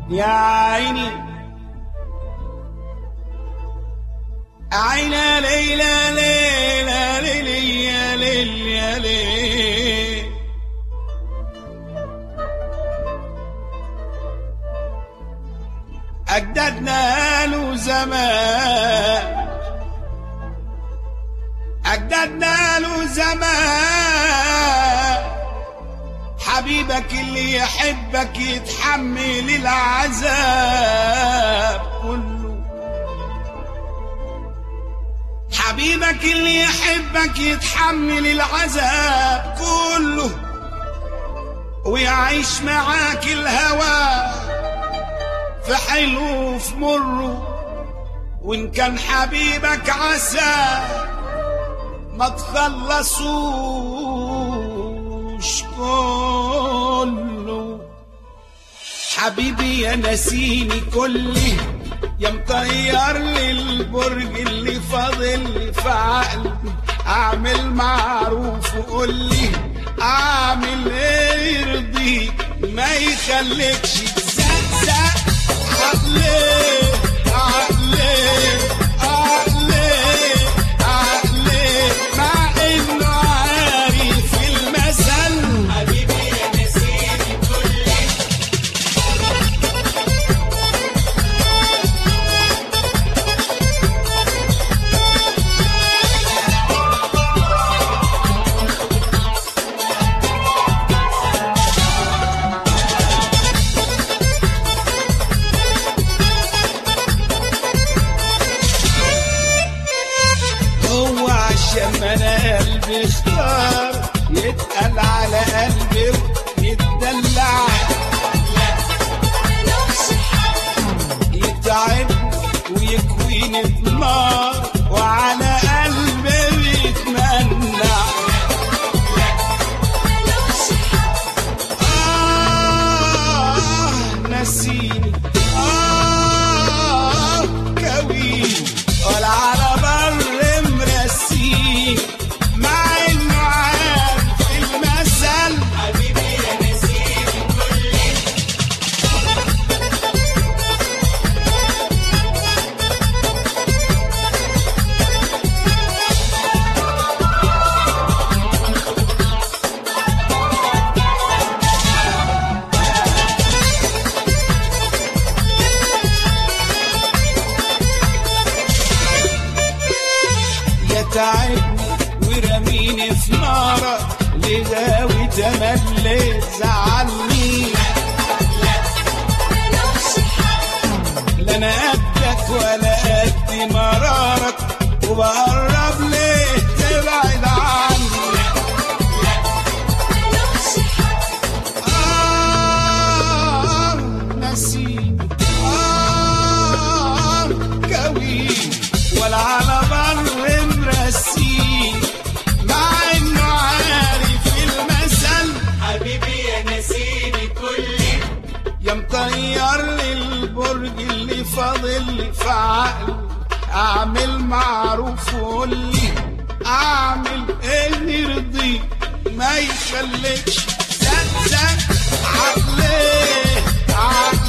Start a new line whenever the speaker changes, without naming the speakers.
يا عيني عينا ليلى ليلى ليلى يا ليل يا ليل أجدادنا له زمان أجدادنا له زمان حبيبك اللي يحبك يتحمل العذاب كله حبيبك اللي يحبك يتحمل العذاب كله ويعيش معاك الهوى في حلو في مره وان كان حبيبك عسى ما تخلصوش كله حبيبي يا نسيني كله يا مطير لي البرج اللي فاضل لي في عقلي اعمل معروف وقول لي اعمل ايه يرضيك ما يخليكش تزقزق عقلي عقلي عقلي عقلي مع انه عارف المثل حبيبي يا نسيني كله هو عشان ما انا قلبي اختار يتقل على قلبي ويتدلع يتعب ويكويني بنار وعلى قلبي بيتمنع آه نسيني آه كوين ولا على بر مرسيني مع انه عارف المثل حبيبي يا نسيني كل يتعبني ورميني في نارك لغاوي تملي زعلني لا انا قدك ولا قد مرارك وبقرب ليه تبعد عني آه نسيني آه كوين ولا على بر مرسيني مع انه عارف المثل حبيبي يا نسيني كلي يا مطير لي البرج اللي فاضل لي في عقلي اعمل معروف وقول لي اعمل ايه يرضيك ما يخليكش زق زق عقلي عقلي